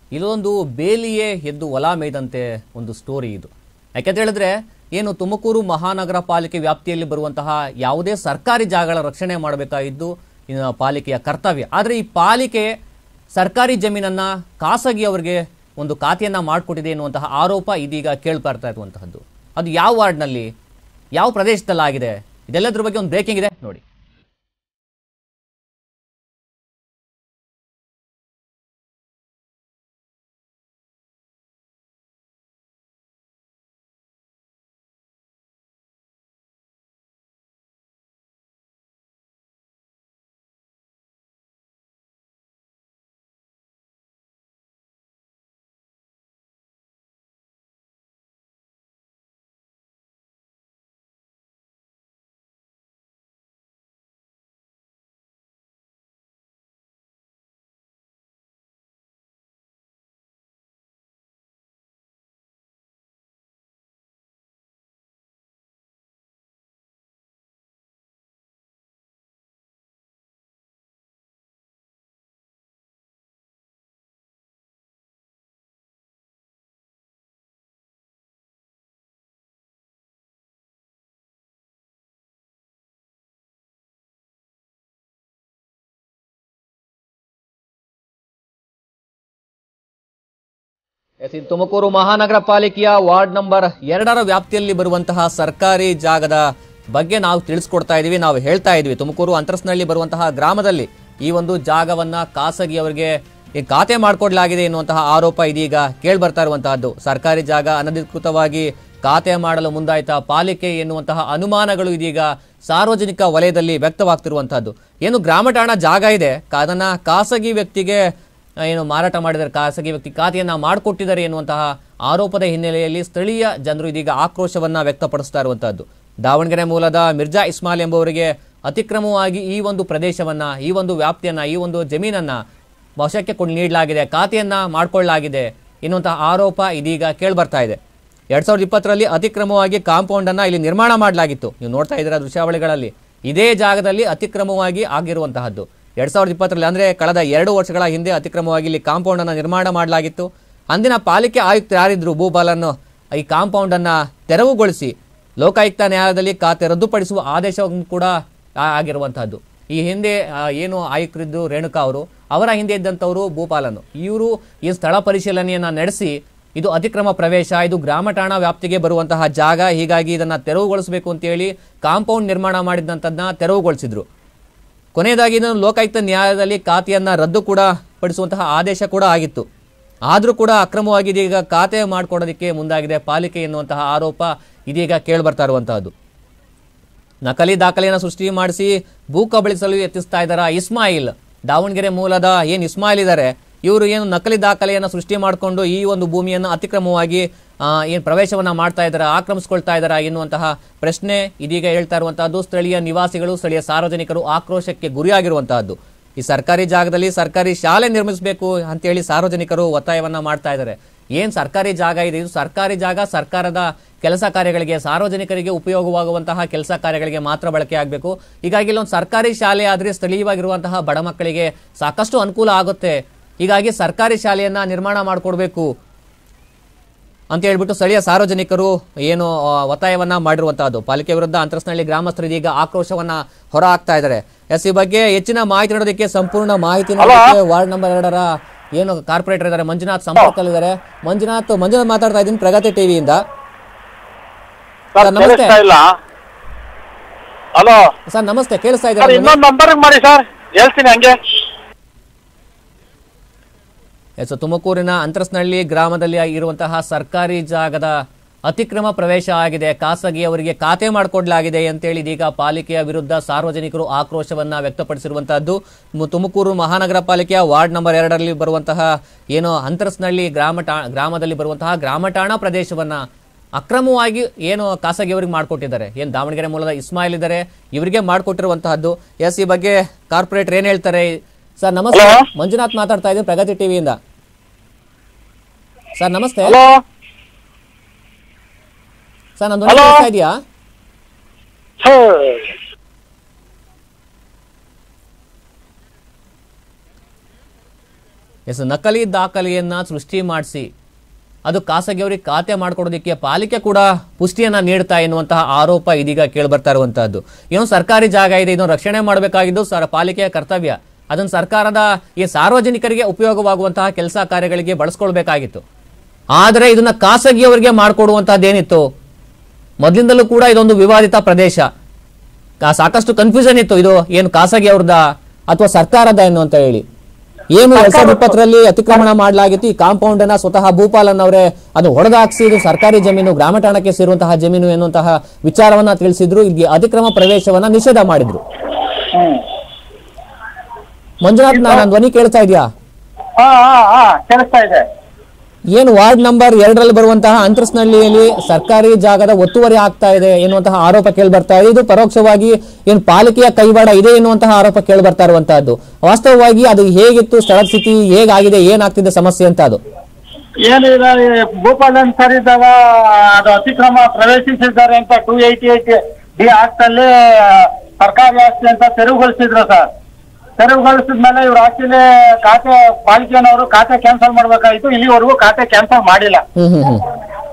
ಇಲ್ಲೊಂದು ಬೇಲಿಯೇ ಎದ್ದು ಹೊಲ ಮೇಯ್ದಂತೆ ಒಂದು ಸ್ಟೋರಿ ಇದು ಯಾಕೆಂತ ಹೇಳಿದ್ರೆ ಏನು ತುಮಕೂರು ಮಹಾನಗರ ಪಾಲಿಕೆ ವ್ಯಾಪ್ತಿಯಲ್ಲಿ ಬರುವಂತಹ ಯಾವುದೇ ಸರ್ಕಾರಿ ಜಾಗಗಳ ರಕ್ಷಣೆ ಮಾಡಬೇಕಾಗಿದ್ದು ಇನ್ನು ಪಾಲಿಕೆಯ ಕರ್ತವ್ಯ ಆದರೆ ಈ ಪಾಲಿಕೆ ಸರ್ಕಾರಿ ಜಮೀನನ್ನ ಖಾಸಗಿಯವರಿಗೆ ಒಂದು ಖಾತೆಯನ್ನ ಮಾಡಿಕೊಟ್ಟಿದೆ ಎನ್ನುವಂತಹ ಆರೋಪ ಇದೀಗ ಕೇಳ್ಬರ್ತಾ ಇರುವಂತಹದ್ದು ಅದು ಯಾವ ವಾರ್ಡ್ನಲ್ಲಿ ಯಾವ ಪ್ರದೇಶದಲ್ಲಾಗಿದೆ ಇದೆಲ್ಲದ್ರ ಬಗ್ಗೆ ಒಂದು ಬ್ರೇಕಿಂಗ್ ಇದೆ ನೋಡಿ ಎಸ್, ಇದು ತುಮಕೂರು ಮಹಾನಗರ ಪಾಲಿಕೆಯ ವಾರ್ಡ್ ನಂಬರ್ ಎರಡರ ವ್ಯಾಪ್ತಿಯಲ್ಲಿ ಬರುವಂತಹ ಸರ್ಕಾರಿ ಜಾಗದ ಬಗ್ಗೆ ನಾವು ತಿಳಿಸ್ಕೊಡ್ತಾ ಇದೀವಿ ನಾವು ಹೇಳ್ತಾ ಇದ್ವಿ ತುಮಕೂರು ಅಂತರಸ್ನಲ್ಲಿ ಬರುವಂತಹ ಗ್ರಾಮದಲ್ಲಿ ಈ ಒಂದು ಜಾಗವನ್ನ ಖಾಸಗಿಯವರಿಗೆ ಈ ಖಾತೆ ಮಾಡಿಕೊಡ್ಲಾಗಿದೆ ಎನ್ನುವಂತಹ ಆರೋಪ ಇದೀಗ ಕೇಳಿ ಬರ್ತಾ ಇರುವಂತಹದ್ದು ಸರ್ಕಾರಿ ಜಾಗ ಅನಧಿಕೃತವಾಗಿ ಖಾತೆ ಮಾಡಲು ಮುಂದಾಯ್ತ ಪಾಲಿಕೆ ಎನ್ನುವಂತಹ ಅನುಮಾನಗಳು ಇದೀಗ ಸಾರ್ವಜನಿಕ ವಲಯದಲ್ಲಿ ವ್ಯಕ್ತವಾಗ್ತಿರುವಂತಹದ್ದು ಏನು ಗ್ರಾಮ ಠಾಣ ಜಾಗ ಇದೆ ಕ- ಅದನ್ನ ಖಾಸಗಿ ವ್ಯಕ್ತಿಗೆ ಆ, ಏನು ಮಾರಾಟ ಮಾಡಿದರೆ ಖಾಸಗಿ ವ್ಯಕ್ತಿ ಖಾತೆಯನ್ನ ಮಾಡಿಕೊಟ್ಟಿದ್ದಾರೆ ಎನ್ನುವಂತಹ ಆರೋಪದ ಹಿನ್ನೆಲೆಯಲ್ಲಿ ಸ್ಥಳೀಯ ಜನರು ಇದೀಗ ಆಕ್ರೋಶವನ್ನ ವ್ಯಕ್ತಪಡಿಸ್ತಾ ಇರುವಂತಹದ್ದು ದಾವಣಗೆರೆ ಮೂಲದ ಮಿರ್ಜಾ ಇಸ್ಮಾಲ್ ಎಂಬುವರಿಗೆ ಅತಿಕ್ರಮವಾಗಿ ಈ ಒಂದು ಪ್ರದೇಶವನ್ನ ಈ ಒಂದು ವ್ಯಾಪ್ತಿಯನ್ನ ಈ ಒಂದು ಜಮೀನನ್ನ ವಶಕ್ಕೆ ಕೊಂಡು ನೀಡಲಾಗಿದೆ ಖಾತೆಯನ್ನ ಮಾಡಿಕೊಳ್ಳಲಾಗಿದೆ ಎನ್ನುವಂತಹ ಆರೋಪ ಇದೀಗ ಕೇಳ್ಬರ್ತಾ ಇದೆ ಎರಡ್ ಸಾವಿರದ ಇಪ್ಪತ್ತರಲ್ಲಿ ಅತಿಕ್ರಮವಾಗಿ ಕಾಂಪೌಂಡ್ ಅನ್ನ ಇಲ್ಲಿ ನಿರ್ಮಾಣ ಮಾಡಲಾಗಿತ್ತು ನೀವು ನೋಡ್ತಾ ಇದ್ದೀರಾ ದೃಶ್ಯಾವಳಿಗಳಲ್ಲಿ ಇದೇ ಜಾಗದಲ್ಲಿ ಅತಿಕ್ರಮವಾಗಿ ಆಗಿರುವಂತಹದ್ದು ಎರಡ್ ಸಾವಿರದ ಇಪ್ಪತ್ತರಲ್ಲಿ ಅಂದ್ರೆ ಕಳೆದ ಎರಡು ವರ್ಷಗಳ ಹಿಂದೆ ಅತಿಕ್ರಮವಾಗಿ ಇಲ್ಲಿ ಕಾಂಪೌಂಡ್ ಅನ್ನ ನಿರ್ಮಾಣ ಮಾಡಲಾಗಿತ್ತು ಅಂದಿನ ಪಾಲಿಕೆ ಆಯುಕ್ತರು ಯಾರಿದ್ರು ಭೂಪಾಲನ್ನು ಈ ಕಾಂಪೌಂಡ್ ಅನ್ನ ತೆರವುಗೊಳಿಸಿ ಲೋಕಾಯುಕ್ತ ನ್ಯಾಯಾಲಯದಲ್ಲಿ ಖಾತೆ ರದ್ದುಪಡಿಸುವ ಆದೇಶವನ್ನು ಕೂಡ ಆ- ಆಗಿರುವಂತಹದ್ದು ಈ ಹಿಂದೆ ಆ, ಏನು ಆಯುಕ್ತರಿದ್ದು ರೇಣುಕಾ ಅವರು ಅವರ ಹಿಂದೆ ಇದ್ದಂಥವರು ಭೂಪಾಲನು ಇವರು ಈ ಸ್ಥಳ ಪರಿಶೀಲನೆಯನ್ನ ನಡೆಸಿ ಇದು ಅತಿಕ್ರಮ ಪ್ರವೇಶ ಇದು ಗ್ರಾಮ ಠಾಣಾ ವ್ಯಾಪ್ತಿಗೆ ಬರುವಂತಹ ಜಾಗ ಹೀಗಾಗಿ ಇದನ್ನ ತೆರವುಗೊಳಿಸಬೇಕು ಅಂತೇಳಿ ಕಾಂಪೌಂಡ್ ನಿರ್ಮಾಣ ಮಾಡಿದಂಥದ್ದನ್ನ ತೆರವುಗೊಳಿಸಿದ್ರು ಕೊನೆಯದಾಗಿ ಇದನ್ನು ಲೋಕಾಯುಕ್ತ ನ್ಯಾಯಾಲಯದಲ್ಲಿ ಖಾತೆಯನ್ನ ರದ್ದು ಕೂಡ ಪಡಿಸುವಂತಹ ಆದೇಶ ಕೂಡ ಆಗಿತ್ತು ಆದರೂ ಕೂಡ ಅಕ್ರಮವಾಗಿ ಇದೀಗ ಖಾತೆ ಮಾಡಿಕೊಡೋದಕ್ಕೆ ಮುಂದಾಗಿದೆ ಪಾಲಿಕೆ ಎನ್ನುವಂತಹ ಆರೋಪ ಇದೀಗ ಕೇಳಿಬರ್ತಾ ಇರುವಂತಹದ್ದು ನಕಲಿ ದಾಖಲೆಯನ್ನು ಸೃಷ್ಟಿ ಮಾಡಿಸಿ ಭೂ ಕಬಳಿಸಲು ಯತ್ನಿಸ್ತಾ ಇದ್ದಾರ ಇಸ್ಮಾಯಿಲ್ ದಾವಣಗೆರೆ ಮೂಲದ ಏನು ಇಸ್ಮಾಯಿಲ್ ಇದ್ದಾರೆ ಇವರು ಏನು ನಕಲಿ ದಾಖಲೆಯನ್ನು ಸೃಷ್ಟಿ ಮಾಡಿಕೊಂಡು ಈ ಒಂದು ಭೂಮಿಯನ್ನು ಅತಿಕ್ರಮವಾಗಿ ಆ, ಏನು ಪ್ರವೇಶವನ್ನ ಮಾಡ್ತಾ ಇದ್ದಾರಾ ಆಕ್ರಮಿಸ್ಕೊಳ್ತಾ ಇದ್ದಾರಾ ಎನ್ನುವಂತಹ ಪ್ರಶ್ನೆ ಇದೀಗ ಹೇಳ್ತಾ ಇರುವಂತಹದ್ದು ಸ್ಥಳೀಯ ನಿವಾಸಿಗಳು ಸ್ಥಳೀಯ ಸಾರ್ವಜನಿಕರು ಆಕ್ರೋಶಕ್ಕೆ ಗುರಿಯಾಗಿರುವಂತಹದ್ದು ಈ ಸರ್ಕಾರಿ ಜಾಗದಲ್ಲಿ ಸರ್ಕಾರಿ ಶಾಲೆ ನಿರ್ಮಿಸಬೇಕು ಅಂತೇಳಿ ಸಾರ್ವಜನಿಕರು ಒತ್ತಾಯವನ್ನ ಮಾಡ್ತಾ ಇದ್ದಾರೆ ಏನ್ ಸರ್ಕಾರಿ ಜಾಗ ಇದೆ ಇದು ಸರ್ಕಾರಿ ಜಾಗ ಸರ್ಕಾರದ ಕೆಲಸ ಕಾರ್ಯಗಳಿಗೆ ಸಾರ್ವಜನಿಕರಿಗೆ ಉಪಯೋಗವಾಗುವಂತಹ ಕೆಲಸ ಕಾರ್ಯಗಳಿಗೆ ಮಾತ್ರ ಬಳಕೆ ಆಗಬೇಕು ಹೀಗಾಗಿ ಇಲ್ಲೊಂದು ಸರ್ಕಾರಿ ಶಾಲೆ ಆದ್ರೆ ಸ್ಥಳೀಯವಾಗಿರುವಂತಹ ಬಡ ಮಕ್ಕಳಿಗೆ ಸಾಕಷ್ಟು ಅನುಕೂಲ ಆಗುತ್ತೆ ಹೀಗಾಗಿ ಸರ್ಕಾರಿ ಶಾಲೆಯನ್ನ ನಿರ್ಮಾಣ ಮಾಡಿಕೊಡ್ಬೇಕು ಅಂತ ಹೇಳ್ಬಿಟ್ಟು ಸ್ಥಳೀಯ ಸಾರ್ವಜನಿಕರು ಏನು ಆ, ಒತ್ತಾಯವನ್ನ ಮಾಡಿರುವಂತಹದ್ದು ಪಾಲಿಕೆ ವಿರುದ್ಧ ಅಂತರಸ್ನಹಳ್ಳಿ ಗ್ರಾಮಸ್ಥರು ಇದೀಗ ಆಕ್ರೋಶವನ್ನ ಹೊರ ಹಾಕ್ತಾ ಇದ್ದಾರೆ ಎಸ್ ಈ ಬಗ್ಗೆ ಹೆಚ್ಚಿನ ಮಾಹಿತಿ ನೀಡೋದಕ್ಕೆ ಸಂಪೂರ್ಣ ಮಾಹಿತಿ ನೀಡೋದಕ್ಕೆ ವಾರ್ಡ್ ನಂಬರ್ ಎರಡರ ಏನು ಕಾರ್ಪೊರೇಟರ್ ಇದ್ದಾರೆ ಮಂಜುನಾಥ್ ಸಂಪರ್ಕದಲ್ಲಿದ್ದಾರೆ ಮಂಜುನಾಥ್ ಮಂಜುನಾಥ್ ಮಾತಾಡ್ತಾ ಇದ್ದೀನಿ ಪ್ರಗತಿ ಟಿವಿಯಿಂದ ಸರ್ ಸರ್, ನಮಸ್ತೆ. ಕೇಳಿಸ್ತಾ ಇಲ್ಲ ಹಲೋ ಸರ್ ನಮಸ್ತೆ ಕೇಳಿಸ್ತಾ ಸರ್ ಇದ್ದಾರೆ ಇನ್ನೊಂದು ನಂಬರ್ ಮಾಡಿ ಸರ್ ಹೇಳ್ತೀನಿ ಹಂಗೆ ಎಸ್ ತುಮಕೂರಿನ ಅಂತರಸ್ನಹಳ್ಳಿ ಗ್ರಾಮದಲ್ಲಿ ಇರುವಂತಹ ಸರ್ಕಾರಿ ಜಾಗದ ಅತಿಕ್ರಮ ಪ್ರವೇಶ ಆಗಿದೆ ಖಾಸಗಿಯವರಿಗೆ ಖಾತೆ ಮಾಡಿಕೊಡ್ಲಾಗಿದೆ ಅಂತೇಳಿ ಇದೀಗ ಪಾಲಿಕೆಯ ವಿರುದ್ಧ ಸಾರ್ವಜನಿಕರು ಆಕ್ರೋಶವನ್ನ ವ್ಯಕ್ತಪಡಿಸಿರುವಂತಹದ್ದು ಮು- ತುಮಕೂರು ಮಹಾನಗರ ಪಾಲಿಕೆಯ ವಾರ್ಡ್ ನಂಬರ್ ಎರಡರಲ್ಲಿ ಬರುವಂತಹ ಏನು ಅಂತರಸ್ನಹಳ್ಳಿ ಗ್ರಾಮ ಟಾ ಗ್ರಾಮದಲ್ಲಿ ಬರುವಂತಹ ಗ್ರಾಮ ಠಾಣಾ ಪ್ರದೇಶವನ್ನ ಅಕ್ರಮವಾಗಿ ಏನು ಖಾಸಗಿಯವರಿಗೆ ಮಾಡಿಕೊಟ್ಟಿದ್ದಾರೆ ಏನು ದಾವಣಗೆರೆ ಮೂಲದ ಇಸ್ಮಾಯಿಲ್ ಇದ್ದಾರೆ ಇವರಿಗೆ ಮಾಡಿಕೊಟ್ಟಿರುವಂತಹದ್ದು ಎಸ್ ಈ ಬಗ್ಗೆ ಕಾರ್ಪೊರೇಟರ್ ಏನ್ ಹೇಳ್ತಾರೆ ಸರ್ ನಮಸ್ತೆ Hello? ಮಂಜುನಾಥ್ ಮಾತಾಡ್ತಾ ಇದ್ದೀನಿ ಪ್ರಗತಿ ಟಿವಿಯಿಂದ ಸರ್ ನಮಸ್ತೆ ಹಲೋ ಸರ್ ನಂದು Hello? ಕೇಳಿಸ್ತಾ ಇದೆಯಾ ಸರ್ ಎಸ್ ನಕಲಿ ದಾಖಲೆಯನ್ನ ಸೃಷ್ಟಿ ಮಾಡಿಸಿ ಅದು ಖಾಸಗಿಯವರಿಗೆ ಖಾತೆ ಮಾಡ್ಕೊಡೋದಕ್ಕೆ ಪಾಲಿಕೆ ಕೂಡ ಪುಷ್ಟಿಯನ್ನ ನೀಡ್ತಾ ಎನ್ನುವಂತಹ ಆರೋಪ ಇದೀಗ ಕೇಳಿಬರ್ತಾ ಇರುವಂತಹದ್ದು ಏನೋ ಸರ್ಕಾರಿ ಜಾಗ ಇದೆ ಇದನ್ನು ರಕ್ಷಣೆ ಮಾಡಬೇಕಾಗಿದ್ದು ಸರ್ ಪಾಲಿಕೆಯ ಕರ್ತವ್ಯ ಅದನ್ನು ಸರ್ಕಾರದ ಈ ಸಾರ್ವಜನಿಕರಿಗೆ ಉಪಯೋಗವಾಗುವಂತಹ ಕೆಲಸ ಕಾರ್ಯಗಳಿಗೆ ಬಳಸ್ಕೊಳ್ಬೇಕಾಗಿತ್ತು ಆದರೆ ಇದನ್ನ ಖಾಸಗಿಯವರಿಗೆ ಮಾಡಿಕೊಡುವಂತಹದ್ದೇನಿತ್ತು ಮೊದಲಿಂದಲೂ ಕೂಡ ಇದೊಂದು ವಿವಾದಿತ ಪ್ರದೇಶ ಆ, ಸಾಕಷ್ಟು ಕನ್ಫ್ಯೂಷನ್ ಇತ್ತು ಇದು ಏನು ಖಾಸಗಿ ಅವ್ರದ ಅಥವಾ ಸರ್ಕಾರದ ಏನು ಅಂತ ಹೇಳಿ ಏನು ಎರಡ್ ಸಾವಿರದ ಇಪ್ಪತ್ತರಲ್ಲಿ ಅತಿಕ್ರಮಣ ಮಾಡಲಾಗಿತ್ತು ಈ ಕಾಂಪೌಂಡ್ ಅನ್ನ ಸ್ವತಃ ಭೂಪಾಲನ್ ಅವರೇ ಅದು ಹೊಡೆದಾಕ್ಸಿ ಇದು ಸರ್ಕಾರಿ ಜಮೀನು ಗ್ರಾಮ ಠಾಣಕ್ಕೆ ಸೇರುವಂತಹ ಜಮೀನು ಎನ್ನುವಂತಹ ವಿಚಾರವನ್ನ ತಿಳಿಸಿದ್ರು ಇಲ್ಲಿ ಅತಿಕ್ರಮ ಪ್ರವೇಶವನ್ನ ನಿಷೇಧ ಮಾಡಿದ್ರು ಹ್ಮ್ ಮಂಜುನಾಥ್ ನನ್ನ ಧ್ವನಿ ಕೇಳ್ತಾ ಇದೆಯಾ ಹಾ ಹಾ ಹಾ ಕೇಳಿಸ್ತಾ ಇದೆ ಏನು ವಾರ್ಡ್ ನಂಬರ್ ಎರಡರಲ್ಲಿ ಬರುವಂತಹ ಅಂತರಸ್ನಹಳ್ಳಿಯಲ್ಲಿ ಸರ್ಕಾರಿ ಜಾಗದ ಒತ್ತುವರಿ ಆಗ್ತಾ ಇದೆ ಎನ್ನುವಂತಹ ಆರೋಪ ಕೇಳಿ ಬರ್ತಾ ಇದೆ ಇದು ಪರೋಕ್ಷವಾಗಿ ಏನು ಪಾಲಿಕೆಯ ಕೈವಾಡ ಇದೆ ಎನ್ನುವಂತಹ ಆರೋಪ ಕೇಳಿ ಬರ್ತಾ ಇರುವಂತಹದ್ದು ವಾಸ್ತವವಾಗಿ ಅದು ಹೇಗಿತ್ತು ಸ್ಥಳ ಸ್ಥಿತಿ ಹೇಗಾಗಿದೆ ಏನಾಗ್ತಿದೆ ಸಮಸ್ಯೆ ಅಂತ ಅದು ಏನಿಲ್ಲ ಈ ಭೂಪಾಲನ್ ಸರ್ ಇದ್ದಾಗ ಅದು ಅತಿಕ್ರಮ ಪ್ರವೇಶಿಸಿದ್ದಾರೆ ಅಂತ two eighty eight D act ಅಲ್ಲಿ ಸರ್ಕಾರಿ ಆಸ್ತಿ ಅಂತ ತೆರವುಗೊಳಿಸಿದ್ರು ಸರ್ ತೆರವುಗೊಳಿಸಿದ್ಮೇಲೆ ಇವ್ರು ಆಕ್ಚುಲಿ ಖಾತೆ ಪಾಲಿಕೆನವರು ಖಾತೆ ಕ್ಯಾನ್ಸಲ್ ಮಾಡ್ಬೇಕಾಗಿತ್ತು ಇಲ್ಲಿವರೆಗೂ ಖಾತೆ ಕ್ಯಾನ್ಸಲ್ ಮಾಡಿಲ್ಲ ಹ್ಮ್ ಹ್ಮ್ ಹ್ಮ್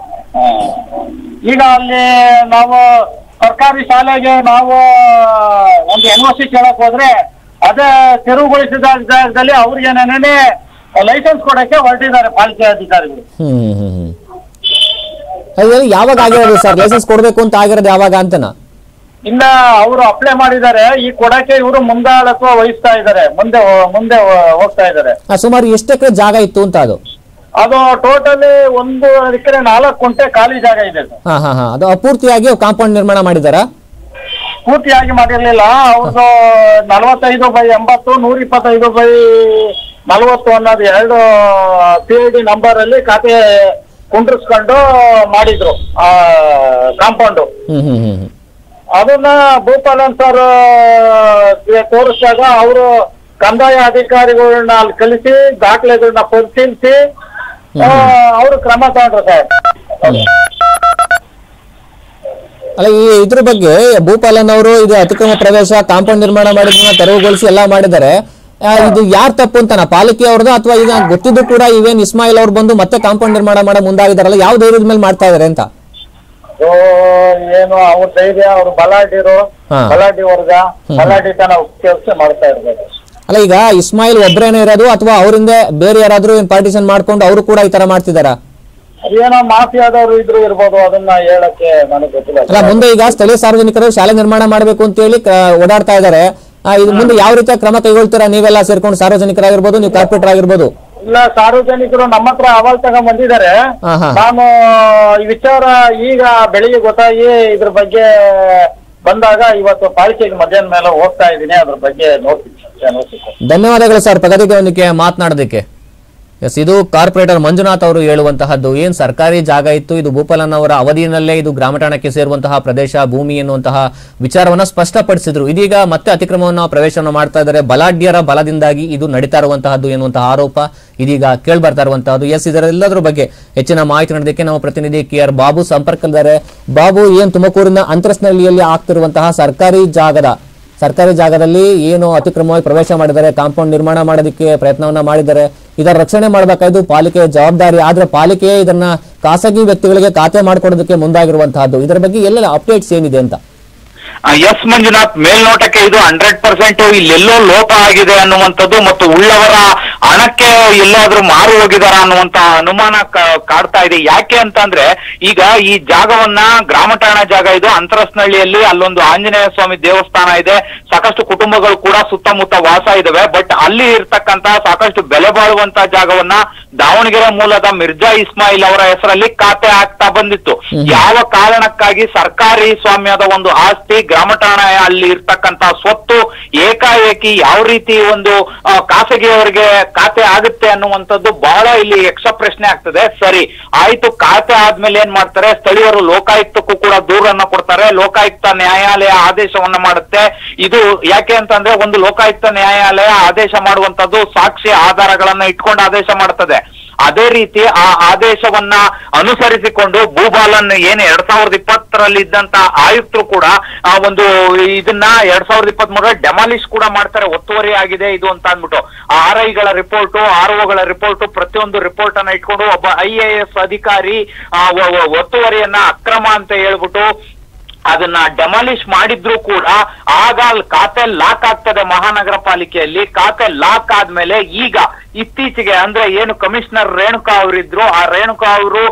ಈಗ ಅಲ್ಲಿ ನಾವು ಸರ್ಕಾರಿ ಶಾಲೆಗೆ ನಾವು ಒಂದು ಎನ್ ಒ ಸಿ ಕೇಳಕ್ ಹೋದ್ರೆ ಅದೇ ತೆರವುಗೊಳಿಸಿದ ಜಾಗದಲ್ಲಿ ಅವ್ರಿಗೇನೇನೇ ಲೈಸೆನ್ಸ್ ಕೊಡಕ್ಕೆ ಹೊರಟಿದ್ದಾರೆ ಪಾಲಿಕೆ ಅಧಿಕಾರಿಗಳು ಹ್ಮ್ ಹ್ಮ್ ಹ್ಮ್ ಹ್ಮ್ ಅದು ಯಾವಾಗ ಆಗಿರೋದು ಸರ್ ಲೈಸೆನ್ಸ್ ಕೊಡ್ಬೇಕು ಅಂತ ಆಗಿರೋದು ಯಾವಾಗ ಅಂತನಾ ಇನ್ನ ಅವರು ಅಪ್ಲೈ ಮಾಡಿದ್ದಾರೆ ಈ ಕೊಡಕ್ಕೆ ಇವರು ಮುಂದಾಳತ್ವ ವಹಿಸ್ತಾ ಇದ್ದಾರೆ ಮುಂದೆ ಹೋ- ಮುಂದೆ ಹೋ- ಹೋಗ್ತಾ ಇದ್ದಾರೆ ಆ, ಸುಮಾರು ಎಷ್ಟು ಎಕರೆ ಜಾಗ ಇತ್ತು ಅಂತ ಅದು ಅದು ಟೋಟಲಿ ಒಂದು ಎಕರೆ ನಾಲ್ಕು ಕುಂಟೆ ಖಾಲಿ ಜಾಗ ಇದೆ ಸರ್ ಹಾ ಹಾ ಹಾ ಅದು ಅಪೂರ್ತಿಯಾಗಿ ಕಾಂಪೌಂಡ್ ನಿರ್ಮಾಣ ಮಾಡಿದಾರಾ ಪೂರ್ತಿಯಾಗಿ ಮಾಡಿರ್ಲಿಲ್ಲ ಅವ್ರದ್ದು ನಲವತ್ತೈದು ಬೈ ಎಂಬತ್ತು ನೂರ ಇಪ್ಪತ್ತೈದು ಬೈ ನಲವತ್ತು ಅನ್ನೋದು ಎರಡು ಪಿ ಐ ಡಿ ನಂಬರ್ ಅಲ್ಲಿ ಖಾತೆ ಕುಂಡ್ರಿಸ್ಕೊಂಡು ಮಾಡಿದ್ರು ಆ ಕಾಂಪೌಂಡು ಹ್ಮ್ ಹ್ಮ್ ಹ್ಮ್ ಹ್ಮ್ ಅದನ್ನ ಭೂಪಾಲನ್ ಸರ್ ತೋರಿಸಿದಾಗ ಅವರು ಕಂದಾಯ ಅಧಿಕಾರಿಗಳನ್ನ ಅಲ್ಲಿ ಕಲಿಸಿ ದಾಖಲೆಗಳನ್ನ ಪರಿಶೀಲಿಸಿ ಅವರು ಕ್ರಮ ತಗೊಂಡ್ರು ಸರ್ ಅಲ್ಲ ಈ ಇದ್ರ ಬಗ್ಗೆ ಭೂಪಾಲನ್ ಅವರು ಇದು ಅತಿಕ್ರಮ ಪ್ರವೇಶ ಕಾಂಪೌಂಡ್ ನಿರ್ಮಾಣ ಮಾಡಿದ್ದನ್ನ ತೆರವುಗೊಳಿಸಿ ಎಲ್ಲ ಮಾಡಿದ್ದಾರೆ ಆ, ಇದು ಯಾರ್ ತಪ್ಪು ಅಂತನಾ ಪಾಲಿಕೆ ಅವ್ರದ್ದು ಅಥವಾ ಈಗ ಗೊತ್ತಿದ್ದು ಕೂಡ ಇವೇನ್ ಇಸ್ಮಾಯಿಲ್ ಅವ್ರು ಬಂದು ಮತ್ತೆ ಕಾಂಪೌಂಡ್ ನಿರ್ಮಾಣ ಮಾಡೋ ಮುಂದಾಗಿದಾರಲ್ಲ ಯಾವ ಧೈರ್ಯದ ಮೇಲೆ ಮಾಡ್ತಾ ಇದಾರೆ ಅಂತ ಅದು ಏನು ಅವ್ರ ಧೈರ್ಯ ಅವ್ರು ಬಲಾಢ್ಯರು ಹಾ. ಬಲಾಢ್ಯ ವರ್ಗ ಬಲಾಢ್ಯತನ ಕೆಲಸ ಮಾಡ್ತಾ ಇರ್ಬೇಕು ಅಲ್ಲ ಈಗ ಇಸ್ಮಾಯಿಲ್ ಒಬ್ರೇನೇ ಇರೋದು ಅಥವಾ ಅವರಿಂದ ಬೇರೆ ಯಾರಾದ್ರೂ ಏನ್ ಪಾರ್ಟಿಷನ್ ಮಾಡ್ಕೊಂಡು ಅವರು ಕೂಡ ಈ ತರ ಮಾಡ್ತಿದಾರಾ ಅದೇನೋ ಮಾಫಿಯಾದವರು ಇದ್ರು ಇರ್ಬೋದು ಅದನ್ನ ಹೇಳಕ್ಕೆ ನನಗೆ ಗೊತ್ತಿಲ್ಲ ಅಲ್ಲ ಮುಂದೆ ಈಗ ಸ್ಥಳೀಯ ಸಾರ್ವಜನಿಕರು ಶಾಲೆ ನಿರ್ಮಾಣ ಮಾಡಬೇಕು ಅಂತ ಹೇಳಿ ಕ- ಓಡಾಡ್ತಾ ಇದಾರೆ ಆ, ಇದು ಮುಂದೆ ಯಾವ ರೀತಿಯ ಕ್ರಮ ಕೈಗೊಳ್ತೀರಾ ನೀವೆಲ್ಲ ಸೇರ್ಕೊಂಡು ಸಾರ್ವಜನಿಕರಾಗಿರ್ಬೋದು ನೀವು ಕಾರ್ಪೊರೇಟರ್ ಆಗಿರ್ಬೋದು ಇಲ್ಲ ಸಾರ್ವಜನಿಕರು ನಮ್ಮ ಹತ್ರ ಅಹವಾಲ್ ತಗೊಂಡ್ ಬಂದಿದ್ದಾರೆ ಹಾ ಹಾ ನಾನು ಈ ವಿಚಾರ ಈಗ ಬೆಳಿಗ್ಗೆ ಗೊತ್ತಾಗಿ ಇದ್ರ ಬಗ್ಗೆ ಬಂದಾಗ ಇವತ್ತು ಪಾಲಿಕೆಗೆ ಮಧ್ಯಾಹ್ನ ಮೇಲೆ ಹೋಗ್ತಾ ಇದ್ದೀನಿ ಅದ್ರ ಬಗ್ಗೆ ನೋಡ್ತೀನಿ ನೋಡ್ತೀನಿ ಧನ್ಯವಾದಗಳು ಸರ್ ಪ್ರಗತಿಗೆ ಒಂದಕ್ಕೆ ಮಾತನಾಡೋದಕ್ಕೆ ಎಸ್ ಇದು ಕಾರ್ಪೊರೇಟರ್ ಮಂಜುನಾಥ್ ಅವರು ಹೇಳುವಂತಹದ್ದು ಏನ್ ಸರ್ಕಾರಿ ಜಾಗ ಇತ್ತು ಇದು ಭೂಪಾಲನ್ ಅವರ ಅವಧಿಯಲ್ಲೇ ಇದು ಗ್ರಾಮ ಠಾಣಕ್ಕೆ ಸೇರುವಂತಹ ಪ್ರದೇಶ ಭೂಮಿ ಎನ್ನುವಂತಹ ವಿಚಾರವನ್ನ ಸ್ಪಷ್ಟಪಡಿಸಿದ್ರು ಇದೀಗ ಮತ್ತೆ ಅತಿಕ್ರಮವನ್ನ ಪ್ರವೇಶವನ್ನು ಮಾಡ್ತಾ ಇದ್ದಾರೆ ಬಲಾಢ್ಯರ ಬಲದಿಂದಾಗಿ ಇದು ನಡೀತಾ ಇರುವಂತಹದ್ದು ಎನ್ನುವಂತಹ ಆರೋಪ ಇದೀಗ ಕೇಳ್ಬರ್ತಾ ಇರುವಂತಹದ್ದು ಎಸ್ ಇದರೆಲ್ಲದರ ಬಗ್ಗೆ ಹೆಚ್ಚಿನ ಮಾಹಿತಿ ನೀಡೋದಕ್ಕೆ ನಮ್ಮ ಪ್ರತಿನಿಧಿ ಕೆ ಆರ್ ಬಾಬು ಸಂಪರ್ಕದಲ್ಲಿದ್ದಾರೆ ಬಾಬು ಏನ್ ತುಮಕೂರಿನ ಅಂತರಸ್ನಹಳ್ಳಿಯಲ್ಲಿ ಆಗ್ತಿರುವಂತಹ ಸರ್ಕಾರಿ ಜಾಗದ ಸರ್ಕಾರಿ ಜಾಗದಲ್ಲಿ ಏನು ಅತಿಕ್ರಮವಾಗಿ ಪ್ರವೇಶ ಮಾಡಿದ್ದಾರೆ ಕಾಂಪೌಂಡ್ ನಿರ್ಮಾಣ ಮಾಡೋದಕ್ಕೆ ಪ್ರಯತ್ನವನ್ನ ಮಾಡಿದ್ದಾರೆ ಇದರ ರಕ್ಷಣೆ ಮಾಡಬೇಕಾದ್ದು ಪಾಲಿಕೆಯ ಜವಾಬ್ದಾರಿ ಆದ್ರೆ ಪಾಲಿಕೆಯೇ ಇದನ್ನ ಖಾಸಗಿ ವ್ಯಕ್ತಿಗಳಿಗೆ ಖಾತೆ ಮಾಡಿಕೊಡೋದಕ್ಕೆ ಮುಂದಾಗಿರುವಂತಹದ್ದು ಇದರ ಬಗ್ಗೆ ಎಲ್ಲ ಅಪ್ಡೇಟ್ಸ್ ಏನಿದೆ ಅಂತ ಎಸ್ ಮಂಜುನಾಥ್ ಮೇಲ್ನೋಟಕ್ಕೆ ಇದು ಹಂಡ್ರೆಡ್ ಪರ್ಸೆಂಟ್ ಇಲ್ಲೆಲ್ಲೋ ಲೋಪ ಆಗಿದೆ ಅನ್ನುವಂಥದ್ದು ಮತ್ತು ಉಳ್ಳವರ ಹಣಕ್ಕೆ ಎಲ್ಲಾದ್ರೂ ಮಾರು ಹೋಗಿದಾರ ಅನ್ನುವಂತ ಅನುಮಾನ ಕ- ಕಾಡ್ತಾ ಇದೆ ಯಾಕೆ ಅಂತಂದ್ರೆ ಈಗ ಈ ಜಾಗವನ್ನ ಗ್ರಾಮ ಠಾಣಾ ಜಾಗ ಇದು ಅಂತರಸ್ನಹಳ್ಳಿಯಲ್ಲಿ ಅಲ್ಲೊಂದು ಆಂಜನೇಯ ಸ್ವಾಮಿ ದೇವಸ್ಥಾನ ಇದೆ ಸಾಕಷ್ಟು ಕುಟುಂಬಗಳು ಕೂಡ ಸುತ್ತಮುತ್ತ ವಾಸ ಇದಾವೆ ಬಟ್ ಅಲ್ಲಿ ಇರ್ತಕ್ಕಂತ ಸಾಕಷ್ಟು ಬೆಲೆ ಬಾಳುವಂತ ಜಾಗವನ್ನ ದಾವಣಗೆರೆ ಮೂಲದ ಮಿರ್ಜಾ ಇಸ್ಮಾಯಿಲ್ ಅವರ ಹೆಸರಲ್ಲಿ ಖಾತೆ ಆಗ್ತಾ ಬಂದಿತ್ತು ಯಾವ ಕಾರಣಕ್ಕಾಗಿ ಸರ್ಕಾರಿ ಸ್ವಾಮ್ಯದ ಒಂದು ಆಸ್ತಿ ಗ್ರಾಮ ಠಾಣಾ ಅಲ್ಲಿ ಇರ್ತಕ್ಕಂತ ಸ್ವತ್ತು ಏಕಾಏಕಿ ಯಾವ ರೀತಿ ಒಂದು ಆ, ಖಾಸಗಿಯವರಿಗೆ ಖಾತೆ ಆಗುತ್ತೆ ಅನ್ನುವಂಥದ್ದು ಬಹಳ ಇಲ್ಲಿ ಯಕ್ಷ ಪ್ರಶ್ನೆ ಆಗ್ತದೆ ಸರಿ ಆಯ್ತು ಖಾತೆ ಆದ್ಮೇಲೆ ಏನ್ ಮಾಡ್ತಾರೆ ಸ್ಥಳೀಯರು ಲೋಕಾಯುಕ್ತಕ್ಕೂ ಕೂಡ ದೂರನ್ನ ಕೊಡ್ತಾರೆ ಲೋಕಾಯುಕ್ತ ನ್ಯಾಯಾಲಯ ಆದೇಶವನ್ನ ಮಾಡುತ್ತೆ ಇದು ಯಾಕೆ ಅಂತಂದ್ರೆ ಒಂದು ಲೋಕಾಯುಕ್ತ ನ್ಯಾಯಾಲಯ ಆದೇಶ ಮಾಡುವಂತದ್ದು ಸಾಕ್ಷಿ ಆಧಾರಗಳನ್ನ ಇಟ್ಕೊಂಡು ಆದೇಶ ಮಾಡ್ತದೆ ಅದೇ ರೀತಿ ಆ ಆದೇಶವನ್ನ ಅನುಸರಿಸಿಕೊಂಡು ಭೂಪಾಲನ್ ಏನು ಎರಡ್ ಸಾವಿರದ ಇಪ್ಪತ್ತರಲ್ಲಿ ಇದ್ದಂತ ಆಯುಕ್ತರು ಕೂಡ ಆ ಒಂದು ಇದನ್ನ ಎರಡ್ ಸಾವಿರದ ಇಪ್ಪತ್ತ್ ಮೂರರಲ್ಲಿ ಡೆಮಾಲಿಶ್ ಕೂಡ ಮಾಡ್ತಾರೆ ಒತ್ತುವರಿ ಆಗಿದೆ ಇದು ಅಂತ ಅಂದ್ಬಿಟ್ಟು ಆರ್ ಐಗಳ ರಿಪೋರ್ಟ್ ಆರ್ ಒಗಳ ರಿಪೋರ್ಟ್ ಪ್ರತಿಯೊಂದು ರಿಪೋರ್ಟ್ ಅನ್ನ ಇಟ್ಕೊಂಡು ಒಬ್ಬ ಐ ಎ ಎಸ್ ಅಧಿಕಾರಿ ಆ, ಒ- ಒ- ಒತ್ತುವರಿಯನ್ನ ಅಕ್ರಮ ಅಂತ ಹೇಳ್ಬಿಟ್ಟು ಅದನ್ನ ಡೆಮಾಲಿಶ್ ಮಾಡಿದ್ರು ಕೂಡ ಆಗ ಅಲ್ಲಿ ಖಾತೆ ಲಾಕ್ ಆಗ್ತದೆ ಮಹಾನಗರ ಪಾಲಿಕೆಯಲ್ಲಿ ಖಾತೆ ಲಾಕ್ ಆದ್ಮೇಲೆ ಈಗ ಇತ್ತೀಚೆಗೆ ಅಂದ್ರೆ ಏನು ಕಮಿಷನರ್ ರೇಣುಕಾ ಅವರಿದ್ರು ಆ ರೇಣುಕಾ ಅವರು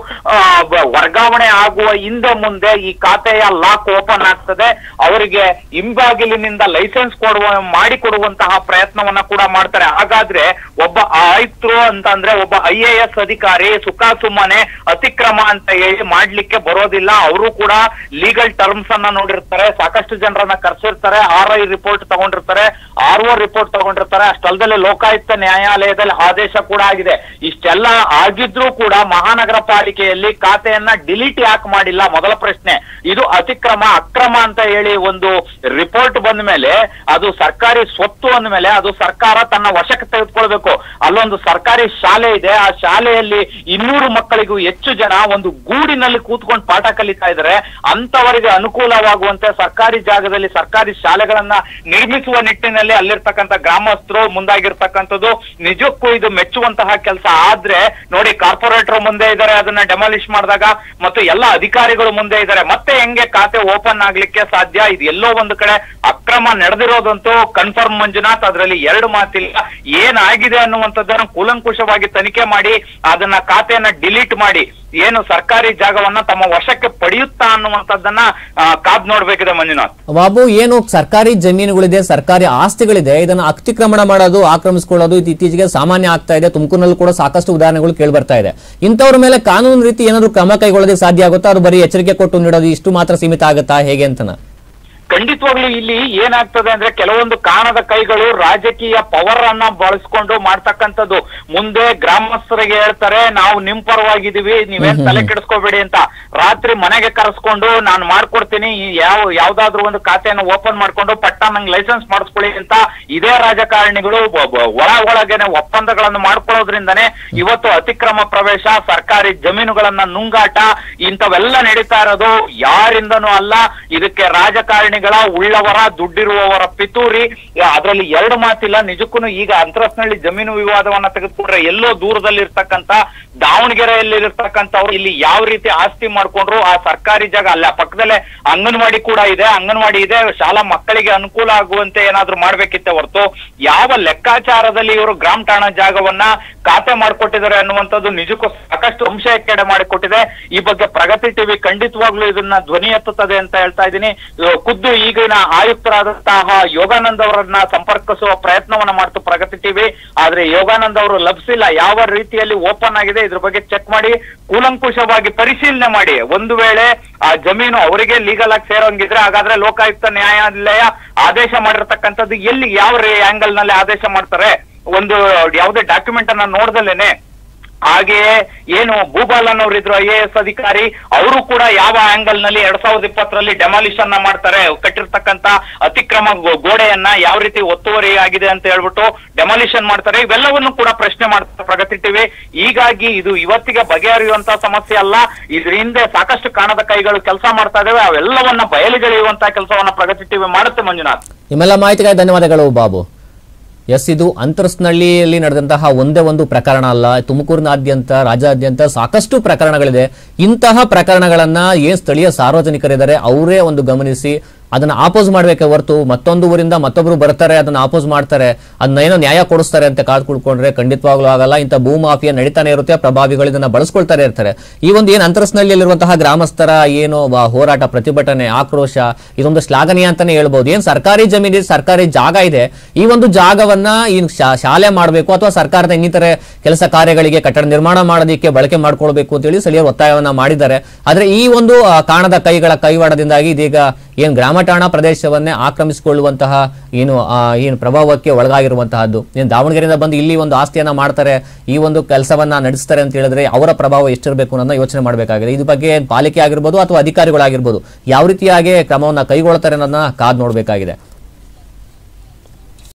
ವರ್ಗಾವಣೆ ಆಗುವ ಹಿಂದೆ ಮುಂದೆ ಈ ಖಾತೆಯ ಲಾಕ್ ಓಪನ್ ಆಗ್ತದೆ ಅವರಿಗೆ ಹಿಂಬಾಗಿಲಿನಿಂದ ಲೈಸೆನ್ಸ್ ಕೊಡುವ ಮಾಡಿಕೊಡುವಂತಹ ಪ್ರಯತ್ನವನ್ನ ಕೂಡ ಮಾಡ್ತಾರೆ ಹಾಗಾದ್ರೆ ಒಬ್ಬ ಆಯುಕ್ತರು ಅಂತಂದ್ರೆ ಒಬ್ಬ ಐ ಎ ಎಸ್ ಅಧಿಕಾರಿ ಸುಖ ಸುಮ್ಮನೆ ಅತಿಕ್ರಮ ಅಂತ ಹೇಳಿ ಮಾಡ್ಲಿಕ್ಕೆ ಬರೋದಿಲ್ಲ ಅವರು ಕೂಡ ಲೀಗಲ್ ಟರ್ಮ್ಸ್ ಅನ್ನ ನೋಡಿರ್ತಾರೆ ಸಾಕಷ್ಟು ಜನರನ್ನ ಕರ್ಸಿರ್ತಾರೆ ಆರ್ ಐ ರಿಪೋರ್ಟ್ ತಗೊಂಡಿರ್ತಾರೆ ಆರ್ ಒ ರಿಪೋರ್ಟ್ ತಗೊಂಡಿರ್ತಾರೆ ಅಷ್ಟಲ್ದಲ್ಲೇ ಲೋಕಾಯುಕ್ತ ನ್ಯಾಯಾಲಯದಲ್ಲಿ ಆದೇಶ ಕೂಡ ಆಗಿದೆ ಇಷ್ಟೆಲ್ಲ ಆಗಿದ್ರೂ ಕೂಡ ಮಹಾನಗರ ಪಾಲಿಕೆಯಲ್ಲಿ ಖಾತೆಯನ್ನ ಡಿಲೀಟ್ ಯಾಕೆ ಮಾಡಿಲ್ಲ ಮೊದಲ ಪ್ರಶ್ನೆ ಇದು ಅತಿಕ್ರಮ ಅಕ್ರಮ ಅಂತ ಹೇಳಿ ಒಂದು ರಿಪೋರ್ಟ್ ಬಂದ ಮೇಲೆ ಅದು ಸರ್ಕಾರಿ ಸ್ವತ್ತು ಅಂದ ಮೇಲೆ ಅದು ಸರ್ಕಾರ ತನ್ನ ವಶಕ್ಕೆ ತೆಗೆದುಕೊಳ್ಬೇಕು ಅಲ್ಲೊಂದು ಸರ್ಕಾರಿ ಶಾಲೆ ಇದೆ ಆ ಶಾಲೆಯಲ್ಲಿ ಇನ್ನೂರು ಮಕ್ಕಳಿಗೂ ಹೆಚ್ಚು ಜನ ಒಂದು ಗೂಡಿನಲ್ಲಿ ಕೂತ್ಕೊಂಡು ಪಾಠ ಕಲಿತಾ ಇದ್ದಾರೆ ಅಂತವರಿಗೆ ಅನುಕೂಲವಾಗುವಂತೆ ಸರ್ಕಾರಿ ಜಾಗದಲ್ಲಿ ಸರ್ಕಾರಿ ಶಾಲೆಗಳನ್ನ ನಿರ್ಮಿಸುವ ನಿಟ್ಟಿನಲ್ಲಿ ಅಲ್ಲಿರ್ತಕ್ಕಂಥ ಗ್ರಾಮಸ್ಥರು ಮುಂದಾಗಿರ್ತಕ್ಕಂಥದ್ದು ನಿಜಕ್ಕೂ ಇದು ಮೆಚ್ಚುವಂತಹ ಕೆಲಸ ಆದ್ರೆ ನೋಡಿ ಕಾರ್ಪೊರೇಟರ್ ಮುಂದೆ ಇದ್ದಾರೆ ಅದನ್ನ ಡೆಮಾಲಿಷ್ ಮಾಡಿದಾಗ ಮತ್ತು ಎಲ್ಲ ಅಧಿಕಾರಿಗಳು ಮುಂದೆ ಇದ್ದಾರೆ ಮತ್ತೆ ಹೆಂಗೆ ಖಾತೆ ಓಪನ್ ಆಗ್ಲಿಕ್ಕೆ ಸಾಧ್ಯ ಇದು ಎಲ್ಲೋ ಒಂದು ಕಡೆ ಅಕ್ರಮ ನಡೆದಿರೋದಂತೂ ಕನ್ಫರ್ಮ್ ಮಂಜುನಾಥ್ ಅದರಲ್ಲಿ ಎರಡು ಮಾತಿಲ್ಲ ಏನಾಗಿದೆ ಅನ್ನುವಂಥದ್ದನ್ನು ಕೂಲಂಕುಷವಾಗಿ ತನಿಖೆ ಮಾಡಿ ಅದನ್ನ ಖಾತೆಯನ್ನ ಡಿಲೀಟ್ ಮಾಡಿ ಏನು ಸರ್ಕಾರಿ ಜಾಗವನ್ನ ತಮ್ಮ ವಶಕ್ಕೆ ಪಡೆಯುತ್ತಾ ಅನ್ನುವಂಥದ್ದನ್ನ ಆ, ಕಾದ್ ನೋಡ್ಬೇಕಿದೆ ಮಂಜುನಾಥ್ ಬಾಬು ಏನು ಸರ್ಕಾರಿ ಜಮೀನುಗಳಿದೆ ಸರ್ಕಾರಿ ಆಸ್ತಿಗಳಿದೆ ಇದನ್ನ ಅತಿಕ್ರಮಣ ಮಾಡೋದು ಆಕ್ರಮಿಸಿಕೊಳ್ಳೋದು ಇದು ಇತ್ತೀಚೆಗೆ ಸಾಮಾನ್ಯ ಆಗ್ತಾ ಇದೆ ತುಮಕೂರಿನಲ್ಲಿ ಕೂಡ ಸಾಕಷ್ಟು ಉದಾಹರಣೆಗಳು ಕೇಳಿ ಬರ್ತಾ ಇದೆ ಇಂಥವ್ರ ಮೇಲೆ ಕಾನೂನು ರೀತಿ ಏನಾದ್ರು ಕ್ರಮ ಕೈಗೊಳ್ಳೋದಕ್ಕೆ ಸಾಧ್ಯ ಆಗುತ್ತಾ ಅದು ಬರೀ ಎಚ್ಚರಿಕೆ ಕೊಟ್ಟು ನೀಡೋದು ಇಷ್ಟು ಮಾತ್ರ ಸೀಮಿತ ಆಗುತ್ತಾ ಹೇಗೆ ಅಂತನ ಖಂಡಿತವಾಗ್ಲೂ ಇಲ್ಲಿ ಏನಾಗ್ತದೆ ಅಂದ್ರೆ ಕೆಲವೊಂದು ಕಾಣದ ಕೈಗಳು ರಾಜಕೀಯ ಪವರ್ ಅನ್ನ ಬಳಸ್ಕೊಂಡು ಮಾಡ್ತಕ್ಕಂಥದ್ದು ಮುಂದೆ ಗ್ರಾಮಸ್ಥರಿಗೆ ಹೇಳ್ತಾರೆ ನಾವು ನಿಮ್ ಪರವಾಗಿದೀವಿ ನೀವೇನ್ ತಲೆ ಕೆಡಿಸ್ಕೋಬೇಡಿ ಅಂತ ರಾತ್ರಿ ಮನೆಗೆ ಕರೆಸ್ಕೊಂಡು ನಾನು ಮಾಡ್ಕೊಡ್ತೀನಿ ಈ ಯಾವ ಯಾವ್ದಾದ್ರು ಒಂದು ಖಾತೆಯನ್ನು ಓಪನ್ ಮಾಡ್ಕೊಂಡು ಪಟ್ಟ ನಂಗೆ ಲೈಸೆನ್ಸ್ ಮಾಡಿಸ್ಕೊಳ್ಳಿ ಅಂತ ಇದೇ ರಾಜಕಾರಣಿಗಳು ಬ- ಬ- ಒಳ ಒಳಗೇನೆ ಒಪ್ಪಂದಗಳನ್ನು ಮಾಡ್ಕೊಳ್ಳೋದ್ರಿಂದನೇ ಇವತ್ತು ಅತಿಕ್ರಮ ಪ್ರವೇಶ ಸರ್ಕಾರಿ ಜಮೀನುಗಳನ್ನ ನುಂಗಾಟ ಇಂಥವೆಲ್ಲ ನಡೀತಾ ಇರೋದು ಯಾರಿಂದನೂ ಅಲ್ಲ ಇದಕ್ಕೆ ರಾಜಕಾರಣಿಗಳ ಉಳ್ಳವರ ದುಡ್ಡಿರುವವರ ಪಿತೂರಿ ಅದರಲ್ಲಿ ಎರಡು ಮಾತಿಲ್ಲ ನಿಜಕ್ಕೂ ಈಗ ಅಂತರಸ್ನಳ್ಳಿ ಜಮೀನು ವಿವಾದವನ್ನ ತೆಗೆದುಕೊಂಡ್ರೆ ಎಲ್ಲೋ ದೂರದಲ್ಲಿ ಇರ್ತಕ್ಕಂತ ದಾವಣಗೆರೆಯಲ್ಲಿ ಇರ್ತಕ್ಕಂಥವ್ರು ಇಲ್ಲಿ ಯಾವ ರೀತಿ ಆಸ್ತಿ ಮಾಡ್ಕೊಂಡ್ರು ಆ ಸರ್ಕಾರಿ ಜಾಗ ಅಲ್ಲ ಪಕ್ಕದಲ್ಲೇ ಅಂಗನವಾಡಿ ಕೂಡ ಇದೆ ಅಂಗನವಾಡಿ ಇದೆ ಶಾಲಾ ಮಕ್ಕಳಿಗೆ ಅನುಕೂಲ ಆಗುವಂತೆ ಏನಾದ್ರೂ ಮಾಡ್ಬೇಕಿತ್ತೆ ಹೊರತು ಯಾವ ಲೆಕ್ಕಾಚಾರದಲ್ಲಿ ಇವರು ಗ್ರಾಮ ಠಾಣಾ ಜಾಗವನ್ನ ಖಾತೆ ಮಾಡಿಕೊಟ್ಟಿದ್ದಾರೆ ಅನ್ನುವಂಥದ್ದು ನಿಜಕ್ಕೂ ಸಾಕಷ್ಟು ಸಂಶಯಕ್ಕೆಡೆ ಮಾಡಿಕೊಟ್ಟಿದೆ ಈ ಬಗ್ಗೆ ಪ್ರಗತಿ ಟಿವಿ ಖಂಡಿತವಾಗ್ಲೂ ಇದನ್ನ ಧ್ವನಿ ಎತ್ತುತ್ತದೆ ಅಂತ ಹೇಳ್ತಾ ಇದ್ದೀನಿ ಅಹ್ ಖುದ್ದು ಈಗಿನ ಆಯುಕ್ತರಾದಂತಹ ಯೋಗಾನಂದ್ ಅವರನ್ನ ಸಂಪರ್ಕಿಸುವ ಪ್ರಯತ್ನವನ್ನ ಮಾಡ್ತು ಪ್ರಗತಿ ಟಿವಿ ಆದ್ರೆ ಯೋಗಾನಂದ್ ಅವರು ಲಭಿಸಿಲ್ಲ ಯಾವ ರೀತಿಯಲ್ಲಿ ಓಪನ್ ಆಗಿದೆ ಇದ್ರ ಬಗ್ಗೆ ಚೆಕ್ ಮಾಡಿ ಕೂಲಂಕುಷವಾಗಿ ಪರಿಶೀಲನೆ ಮಾಡಿ ಒಂದು ವೇಳೆ ಆ ಜಮೀನು ಅವರಿಗೆ ಲೀಗಲ್ ಆಗಿ ಸೇರೋಂಗಿದ್ರೆ ಹಾಗಾದ್ರೆ ಲೋಕಾಯುಕ್ತ ನ್ಯಾಯಾಲಯ ಆದೇಶ ಮಾಡಿರ್ತಕ್ಕಂಥದ್ದು ಎಲ್ಲಿ ಯಾವ ಆಂಗಲ್ ನಲ್ಲಿ ಆದೇಶ ಮಾಡ್ತಾರೆ ಒಂದು ಯಾವುದೇ ಡಾಕ್ಯುಮೆಂಟ್ ಅನ್ನ ನೋಡ್ದಲೇನೆ ಹಾಗೆಯೇ ಏನು ಭೂಪಾಲನ್ ಅವರಿದ್ರು ಐ ಎ ಎಸ್ ಅಧಿಕಾರಿ ಅವರು ಕೂಡ ಯಾವ ಆಂಗಲ್ ನಲ್ಲಿ ಎರಡ್ ಸಾವಿರದ ಇಪ್ಪತ್ತರಲ್ಲಿ ಡೆಮಾಲಿಷನ್ ಅನ್ನ ಮಾಡ್ತಾರೆ ಕಟ್ಟಿರ್ತಕ್ಕಂತ ಅತಿಕ್ರಮ ಗೋ- ಗೋಡೆಯನ್ನ ಯಾವ ರೀತಿ ಒತ್ತುವರಿ ಆಗಿದೆ ಅಂತ ಹೇಳ್ಬಿಟ್ಟು ಡೆಮಾಲಿಷನ್ ಮಾಡ್ತಾರೆ ಇವೆಲ್ಲವನ್ನು ಕೂಡ ಪ್ರಶ್ನೆ ಮಾಡ್ತಾರೆ ಪ್ರಗತಿ ಟಿವಿ ಹೀಗಾಗಿ ಇದು ಇವತ್ತಿಗೆ ಬಗೆಹರಿಯುವಂತ ಸಮಸ್ಯೆ ಅಲ್ಲ ಇದ್ರ ಹಿಂದೆ ಸಾಕಷ್ಟು ಕಾಣದ ಕೈಗಳು ಕೆಲಸ ಮಾಡ್ತಾ ಇದಾವೆ ಅವೆಲ್ಲವನ್ನ ಬಯಲಿಗೆಳೆಯುವಂತ ಕೆಲಸವನ್ನ ಪ್ರಗತಿ ಟಿವಿ ಮಾಡುತ್ತೆ ಮಂಜುನಾಥ್ ನಿಮ್ಮೆಲ್ಲ ಮಾಹಿತಿಗಾಗಿ ಧನ್ಯವಾದಗಳು ಬಾಬು ಎಸ್ ಇದು ಅಂತರಸ್ನಳ್ಳಿಯಲ್ಲಿ ನಡೆದಂತಹ ಒಂದೇ ಒಂದು ಪ್ರಕರಣ ಅಲ್ಲ ತುಮಕೂರಿನಾದ್ಯಂತ ರಾಜ್ಯಾದ್ಯಂತ ಸಾಕಷ್ಟು ಪ್ರಕರಣಗಳಿದೆ ಇಂತಹ ಪ್ರಕರಣಗಳನ್ನ ಏನ್ ಸ್ಥಳೀಯ ಸಾರ್ವಜನಿಕರಿದ್ದಾರೆ ಅವರೇ ಒಂದು ಗಮನಿಸಿ ಅದನ್ನ ಆಪೋಸ್ ಮಾಡ್ಬೇಕೆ ಹೊರತು ಮತ್ತೊಂದು ಊರಿಂದ ಮತ್ತೊಬ್ರು ಬರ್ತಾರೆ ಅದನ್ನ ಆಪೋಸ್ ಮಾಡ್ತಾರೆ ಅದನ್ನ ಏನೋ ನ್ಯಾಯ ಕೊಡಿಸ್ತಾರೆ ಅಂತ ಕಾದ್ ಕುಳ್ಕೊಂಡ್ರೆ ಖಂಡಿತವಾಗ್ಲೂ ಆಗಲ್ಲ ಇಂಥ ಭೂ ಮಾಫಿಯಾ ನಡೀತಾನೆ ಇರುತ್ತೆ ಪ್ರಭಾವಿಗಳು ಇದನ್ನ ಬಳಸ್ಕೊಳ್ತಾರೆ ಇರ್ತಾರೆ ಈ ಒಂದು ಏನು ಅಂತರಸ್ನಳ್ಳಿಯಲ್ಲಿರುವಂತಹ ಗ್ರಾಮಸ್ಥರ ಏನು ವ- ಹೋರಾಟ ಪ್ರತಿಭಟನೆ ಆಕ್ರೋಶ ಇದೊಂದು ಶ್ಲಾಘನೀಯ ಅಂತಾನೆ ಹೇಳ್ಬೋದು ಏನ್ ಸರ್ಕಾರಿ ಜಮೀನಿದೆ ಸರ್ಕಾರಿ ಜಾಗ ಇದೆ ಈ ಒಂದು ಜಾಗವನ್ನ ಈ ಶಾ- ಶಾಲೆ ಮಾಡಬೇಕು ಅಥವಾ ಸರ್ಕಾರದ ಇನ್ನಿತರೆ ಕೆಲಸ ಕಾರ್ಯಗಳಿಗೆ ಕಟ್ಟಡ ನಿರ್ಮಾಣ ಮಾಡೋದಕ್ಕೆ ಬಳಕೆ ಮಾಡ್ಕೊಳ್ಬೇಕು ಅಂತೇಳಿ ಸ್ಥಳೀಯರು ಒತ್ತಾಯವನ್ನ ಮಾಡಿದ್ದಾರೆ ಆದ್ರೆ ಈ ಒಂದು ಆ, ಕಾಣದ ಕೈಗಳ ಕೈವಾಡದಿಂದಾಗಿ ಇದೀಗ ಏನ್ ಗ್ರಾಮ ಠಾಣಾ ಪ್ರದೇಶವನ್ನೇ ಆಕ್ರಮಿಸಿಕೊಳ್ಳುವಂತಹ ಏನು ಆ, ಏನು ಪ್ರಭಾವಕ್ಕೆ ಒಳಗಾಗಿರುವಂತಹದ್ದು ಏನು ದಾವಣಗೆರೆಯಿಂದ ಬಂದು ಇಲ್ಲಿ ಒಂದು ಆಸ್ತಿಯನ್ನ ಮಾಡ್ತಾರೆ ಈ ಒಂದು ಕೆಲಸವನ್ನ ನಡೆಸ್ತಾರೆ ಅಂತ ಹೇಳಿದ್ರೆ ಅವರ ಪ್ರಭಾವ ಎಷ್ಟಿರಬೇಕು ಅನ್ನೋದನ್ನ ಯೋಚನೆ ಮಾಡಬೇಕಾಗಿದೆ ಇದ್ರ ಬಗ್ಗೆ ಪಾಲಿಕೆ ಆಗಿರ್ಬೋದು ಅಥವಾ ಅಧಿಕಾರಿಗಳಾಗಿರ್ಬೋದು ಯಾವ ರೀತಿಯಾಗಿ ಕ್ರಮವನ್ನ ಕೈಗೊಳ್ತಾರೆ ಅನ್ನೋದನ್ನ ಕಾದ್ ನೋಡಬೇಕಾಗಿದೆ